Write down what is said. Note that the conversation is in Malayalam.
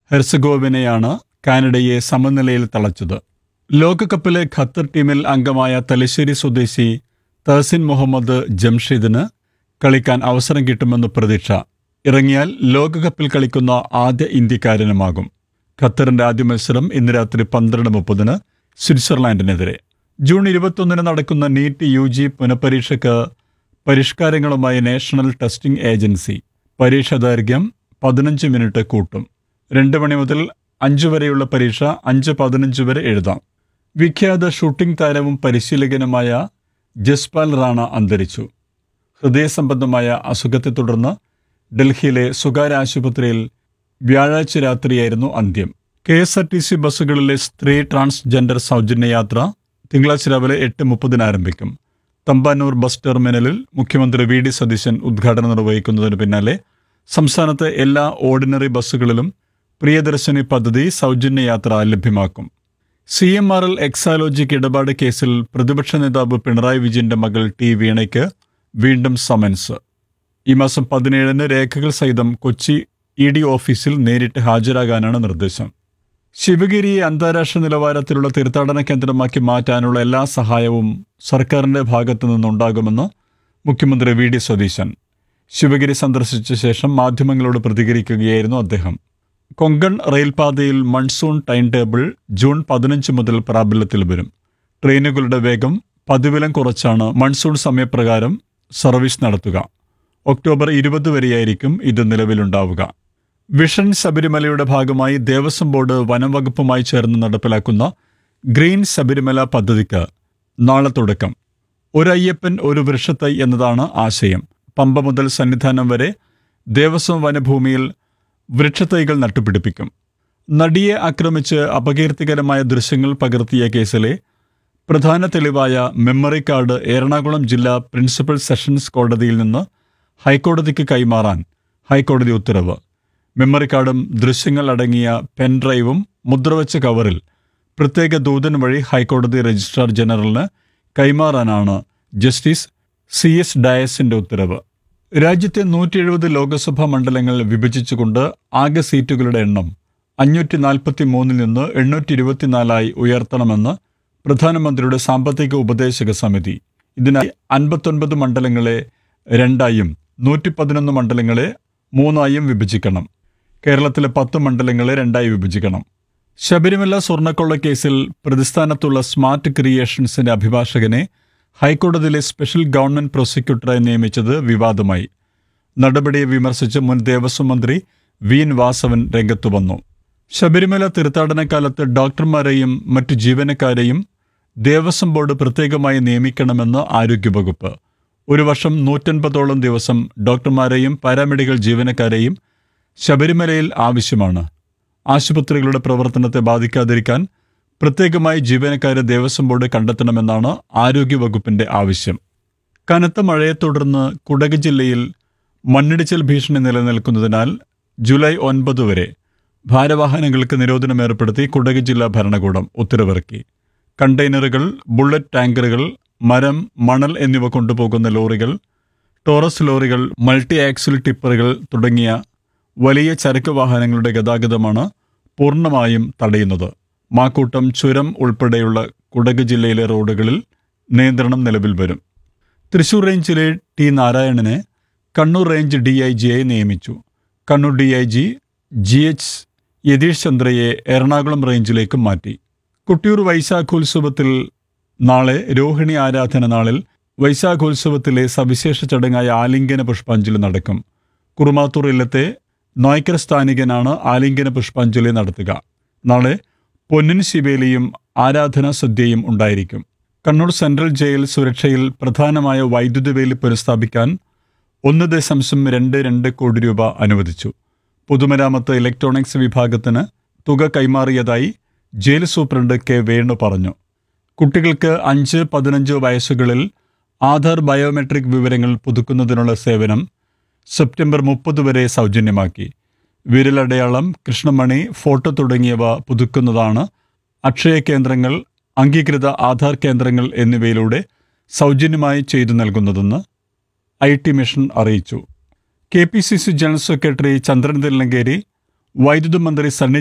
ഹെർസഗോവിനയാണ് കാനഡയെ സമനിലയിൽ തളച്ചത് ലോകകപ്പിലെ ഖത്തർ ടീമിൽ അംഗമായ തലശ്ശേരി സ്വദേശി തഹസിൻ മുഹമ്മദ് ജംഷീദിന് കളിക്കാൻ അവസരം കിട്ടുമെന്ന് പ്രതീക്ഷ ഇറങ്ങിയാൽ ലോകകപ്പിൽ കളിക്കുന്ന ആദ്യ ഇന്ത്യക്കാരനുമാകും ഖത്തറിന്റെ ആദ്യ മത്സരം ഇന്ന് രാത്രി പന്ത്രണ്ട് മുപ്പതിന് സ്വിറ്റ്സർലാൻഡിനെതിരെ ജൂൺ ഇരുപത്തൊന്നിന് നടക്കുന്ന നീറ്റ് യു ജി പുനഃപരീക്ഷയ്ക്ക് പരിഷ്കാരങ്ങളുമായി നാഷണൽ ടെസ്റ്റിംഗ് ഏജൻസി പരീക്ഷ ദൈർഘ്യം പതിനഞ്ച് മിനിറ്റ് കൂട്ടും രണ്ട് മണി മുതൽ അഞ്ച് വരെയുള്ള പരീക്ഷ അഞ്ച് പതിനഞ്ച് വരെ എഴുതാം വിഖ്യാത ഷൂട്ടിംഗ് താരവും പരിശീലകനുമായ ജസ്പാൽ റാണ അന്തരിച്ചു ഹൃദയ സംബന്ധമായ അസുഖത്തെ തുടർന്ന് ഡൽഹിയിലെ സ്വകാര്യ ആശുപത്രിയിൽ വ്യാഴാഴ്ച രാത്രിയായിരുന്നു അന്ത്യം K S R T C ബസ്സുകളിലെ സ്ത്രീ ട്രാൻസ്ജെൻഡർ സൗജന്യ യാത്ര തിങ്കളാഴ്ച രാവിലെ എട്ട് മുപ്പതിന് ആരംഭിക്കും തമ്പാനൂർ ബസ് ടെർമിനലിൽ മുഖ്യമന്ത്രി വി ഡി സതീശൻ ഉദ്ഘാടനം നിർവഹിക്കുന്നതിന് പിന്നാലെ സംസ്ഥാനത്തെ എല്ലാ ഓർഡിനറി ബസ്സുകളിലും പ്രിയദർശിനി പദ്ധതി സൗജന്യ യാത്ര ലഭ്യമാക്കും C M R L Exalogic ഇടപാട് കേസിൽ പ്രതിപക്ഷ നേതാവ് പിണറായി വിജയന്റെ മകൾ ടി വീണയ്ക്ക് വീണ്ടും സമൻസ് ഈ മാസം പതിനേഴിന് രേഖകൾ സഹിതം കൊച്ചി ഇ ഡി ഓഫീസിൽ നേരിട്ട് ഹാജരാകാനാണ് നിർദ്ദേശം ശിവഗിരിയെ അന്താരാഷ്ട്ര നിലവാരത്തിലുള്ള തീർത്ഥാടന കേന്ദ്രമാക്കി മാറ്റാനുള്ള എല്ലാ സഹായവും സർക്കാരിന്റെ ഭാഗത്തു നിന്നുണ്ടാകുമെന്ന് മുഖ്യമന്ത്രി വി ഡി സതീശൻ ശിവഗിരി സന്ദർശിച്ച ശേഷം മാധ്യമങ്ങളോട് പ്രതികരിക്കുകയായിരുന്നു അദ്ദേഹം കൊങ്കൺ റെയിൽപാതയിൽ മൺസൂൺ ടൈം ടേബിൾ ജൂൺ പതിനഞ്ച് മുതൽ പ്രാബല്യത്തിൽ വരും ട്രെയിനുകളുടെ വേഗം പതിവിലം കുറച്ചാണ് മൺസൂൺ സമയപ്രകാരം സർവീസ് നടത്തുക ഒക്ടോബർ ഇരുപത് വരെയായിരിക്കും ഇത് നിലവിലുണ്ടാവുക വിഷൻ ശബരിമലയുടെ ഭാഗമായി ദേവസ്വം ബോർഡ് വനം വകുപ്പുമായി ചേർന്ന് നടപ്പിലാക്കുന്ന ഗ്രീൻ ശബരിമല പദ്ധതിക്ക് നാളെ തുടക്കം ഒരു അയ്യപ്പൻ ഒരു വൃക്ഷത്തൈ എന്നതാണ് ആശയം പമ്പ മുതൽ സന്നിധാനം വരെ ദേവസ്വം വനഭൂമിയിൽ വൃക്ഷത്തൈകൾ നട്ടുപിടിപ്പിക്കും നടിയെ ആക്രമിച്ച് അപകീർത്തികരമായ ദൃശ്യങ്ങൾ പകർത്തിയ കേസിലെ പ്രധാന തെളിവായ മെമ്മറി കാർഡ് എറണാകുളം ജില്ലാ പ്രിൻസിപ്പൽ സെഷൻസ് കോടതിയിൽ നിന്ന് ഹൈക്കോടതിക്ക് കൈമാറാൻ ഹൈക്കോടതി ഉത്തരവ് മെമ്മറി കാർഡും ദൃശ്യങ്ങൾ അടങ്ങിയ പെൻഡ്രൈവും മുദ്രവച്ച കവറിൽ പ്രത്യേക ദൂതൻ വഴി ഹൈക്കോടതി രജിസ്ട്രാർ ജനറലിന് കൈമാറാനാണ് ജസ്റ്റിസ് സി എസ് ഡയസിന്റെ ഉത്തരവ് രാജ്യത്തെ നൂറ്റി എഴുപത് ലോക്സഭാ മണ്ഡലങ്ങൾ വിഭജിച്ചുകൊണ്ട് ആകെ സീറ്റുകളുടെ എണ്ണം അഞ്ഞൂറ്റി നാൽപ്പത്തി മൂന്നിൽ നിന്ന് എണ്ണൂറ്റി ഇരുപത്തിനാലായി ഉയർത്തണമെന്ന് പ്രധാനമന്ത്രിയുടെ സാമ്പത്തിക ഉപദേശക സമിതി ഇതിനായി അൻപത്തൊൻപത് മണ്ഡലങ്ങളെ രണ്ടായും നൂറ്റി പതിനൊന്ന് മണ്ഡലങ്ങളെ മൂന്നായും വിഭജിക്കണം കേരളത്തിലെ പത്ത് മണ്ഡലങ്ങളെ രണ്ടായി വിഭജിക്കണം ശബരിമല സ്വർണ്ണക്കൊള്ള കേസിൽ പ്രതിസ്ഥാനത്തുള്ള സ്മാർട്ട് ക്രിയേഷൻസിന്റെ അഭിഭാഷകനെ ഹൈക്കോടതിയിലെ സ്പെഷ്യൽ ഗവൺമെന്റ് പ്രോസിക്യൂട്ടറായി നിയമിച്ചത് വിവാദമായി നടപടിയെ വിമർശിച്ച് മുൻ ദേവസ്വം മന്ത്രി വി എൻ വാസവൻ രംഗത്തു വന്നു ശബരിമല തീർത്ഥാടന കാലത്ത് ഡോക്ടർമാരെയും മറ്റു ജീവനക്കാരെയും ദേവസ്വം ബോർഡ് പ്രത്യേകമായി നിയമിക്കണമെന്ന് ആരോഗ്യവകുപ്പ് ഒരു വർഷം നൂറ്റൻപതോളം ദിവസം ഡോക്ടർമാരെയും പാരാമെഡിക്കൽ ജീവനക്കാരെയും ശബരിമലയിൽ ആവശ്യമാണ് ആശുപത്രികളുടെ പ്രവർത്തനത്തെ ബാധിക്കാതിരിക്കാൻ പ്രത്യേകമായി ജീവനക്കാരെ ദേവസ്വം ബോർഡ് കണ്ടെത്തണമെന്നാണ് ആരോഗ്യവകുപ്പിന്റെ ആവശ്യം കനത്ത മഴയെ തുടർന്ന് കുടക് ജില്ലയിൽ മണ്ണിടിച്ചിൽ ഭീഷണി നിലനിൽക്കുന്നതിനാൽ ജൂലൈ ഒൻപത് വരെ ഭാരവാഹനങ്ങൾക്ക് നിരോധനം ഏർപ്പെടുത്തി കുടക് ജില്ലാ ഭരണകൂടം ഉത്തരവിറക്കി കണ്ടെയ്നറുകൾ ബുള്ളറ്റ് ടാങ്കറുകൾ മരം മണൽ എന്നിവ കൊണ്ടുപോകുന്ന ലോറികൾ ടോറസ് ലോറികൾ മൾട്ടി ആക്സിൽ ടിപ്പറുകൾ തുടങ്ങിയ വലിയ ചരക്ക് വാഹനങ്ങളുടെ ഗതാഗതമാണ് പൂർണ്ണമായും തടയുന്നത് മാക്കൂട്ടം ചുരം ഉൾപ്പെടെയുള്ള കുടക് ജില്ലയിലെ റോഡുകളിൽ നിയന്ത്രണം നിലവിൽ വരും തൃശൂർ റേഞ്ചിലെ ടി നാരായണനെ കണ്ണൂർ റേഞ്ച് ഡി ഐ ജിയായി നിയമിച്ചു Kannur D I G G H Yathish ചന്ദ്രയെ എറണാകുളം റേഞ്ചിലേക്ക് മാറ്റി കുട്ടിയൂർ വൈശാഖോത്സവത്തിൽ നാളെ രോഹിണി ആരാധന നാളിൽ വൈശാഖോത്സവത്തിലെ സവിശേഷ ചടങ്ങായ ആലിംഗന പുഷ്പാഞ്ജലി നടക്കും കുറുമാത്തൂർ ഇല്ലത്തെ നോയ്ക്കർ സ്ഥാനികനാണ് ആലിംഗന പുഷ്പാഞ്ജലി നടത്തുക നാളെ പൊന്നിൻ ശിവേലിയും ആരാധനാ സദ്യയും ഉണ്ടായിരിക്കും കണ്ണൂർ സെൻട്രൽ ജയിൽ സുരക്ഷയിൽ പ്രധാനമായ വൈദ്യുതി വേലി പുനഃസ്ഥാപിക്കാൻ ഒന്ന് ദശാംശം രണ്ട് രണ്ട് കോടി രൂപ അനുവദിച്ചു പൊതുമരാമത്ത് ഇലക്ട്രോണിക്സ് വിഭാഗത്തിന് തുക കൈമാറിയതായി ജയിൽ സൂപ്രണ്ട് കെ വേണു പറഞ്ഞു കുട്ടികൾക്ക് അഞ്ച് പതിനഞ്ച് വയസ്സുകളിൽ ആധാർ ബയോമെട്രിക് വിവരങ്ങൾ പുതുക്കുന്നതിനുള്ള സേവനം സെപ്റ്റംബർ മുപ്പത് വരെ സൗജന്യമാക്കി വിരലടയാളം കൃഷ്ണമണി ഫോട്ടോ തുടങ്ങിയവ പുതുക്കുന്നതാണ് അക്ഷയ കേന്ദ്രങ്ങൾ അംഗീകൃത ആധാർ കേന്ദ്രങ്ങൾ എന്നിവയിലൂടെ സൗജന്യമായി ചെയ്തു നൽകുന്നതെന്ന് ഐ ടി മിഷൻ അറിയിച്ചു K P C C general secretary Chandran Thillankeri വൈദ്യുതി മന്ത്രി സണ്ണി